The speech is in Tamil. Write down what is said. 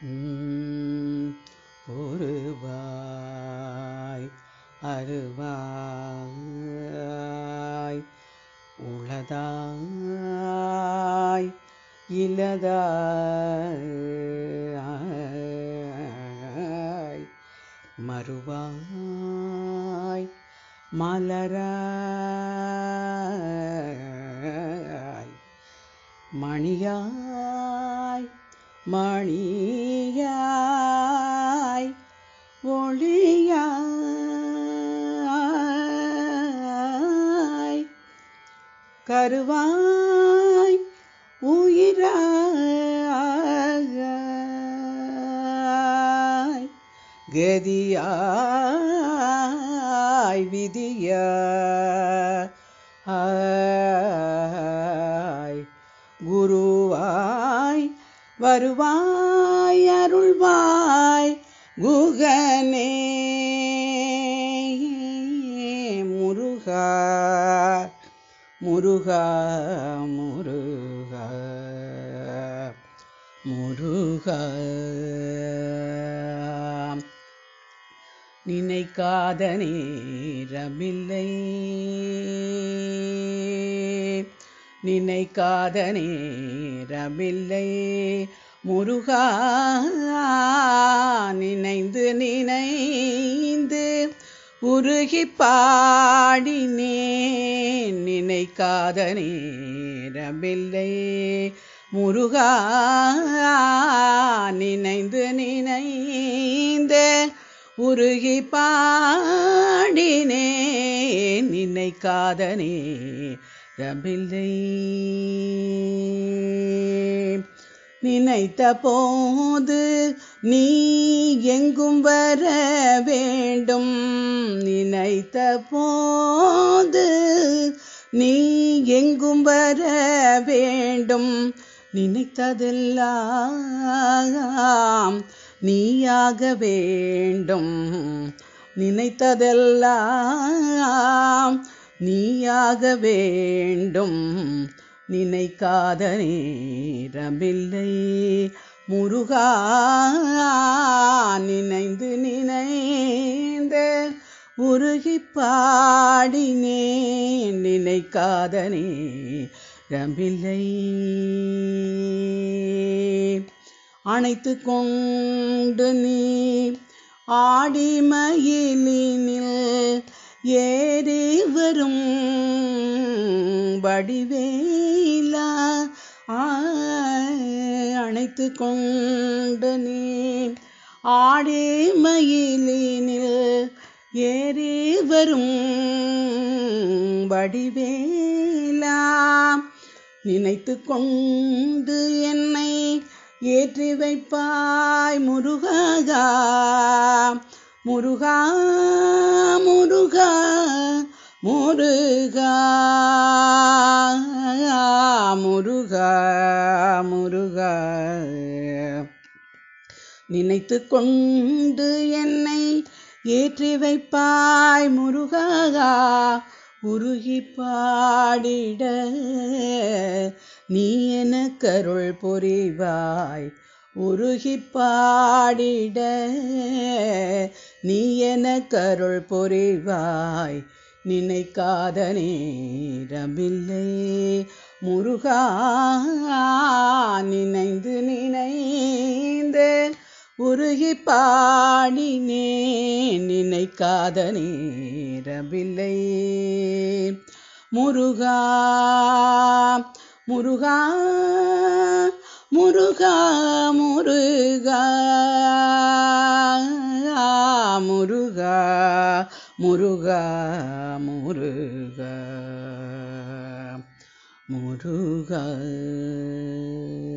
உம், ஒருவாய் அருவாய் உளதாய் இலதாய் மறுவாய் மலராய் மணியாய் மணியாய் ஒளியாய் கருவாய் உயிராய் கதியாய் விதியாய் குருவாய் வருவாய் அருள்வாய் குகனே முருகா முருகா முருகா முருகா நினைக்காத நேரமில்லை நினைக்காத நேரமில்லை முருகா நினைந்து நினைந்து உருகி பாடினேன் நினைக்காத நேரமில்லை முருகா நினைந்து நினைந்து உருகி பாடினேன் நினைக்காத நேரமில்லை நினைத்த போது நீ எங்கும் வர வேண்டும் நினைத்த போது நீ எங்கும் வர வேண்டும் நினைத்ததெல்லாம் நீயாக வேண்டும் நினைத்ததெல்லாம் நீயாக வேண்டும் நினைக்காத நேரமில்லை முருகா நினைந்து நினைந்து உருகி பாடினேன் நினைக்காத நேரமில்லை அணைத்து கொண்டு நீ ஆடி மயிலினில் ஏறி வரும் வடிவேலா அணைத்து கொண்டு நீ ஆடி மயிலினில் ஏறி வரும் வடிவேலா நினைத்து கொண்டு என்னை ஏற்றி வைப்பாய் முருகா முருகா முருகா முருகா முருகா முருகா நினைத்து கொண்டு என்னை ஏற்றி வைப்பாய் முருகா உருகி பாடிட நீ என கருள் புரிவாய் உருகி பாடிட நீ என கருள் புரிவாய் நினைக்காத நேரமில்லை முருகா நினைந்து நினைந்து உருகி பாடினேன் நினைக்காத நேரமில்லை முருகா முருகா முருகா முருகா முருகா முருகா முருகா முருகா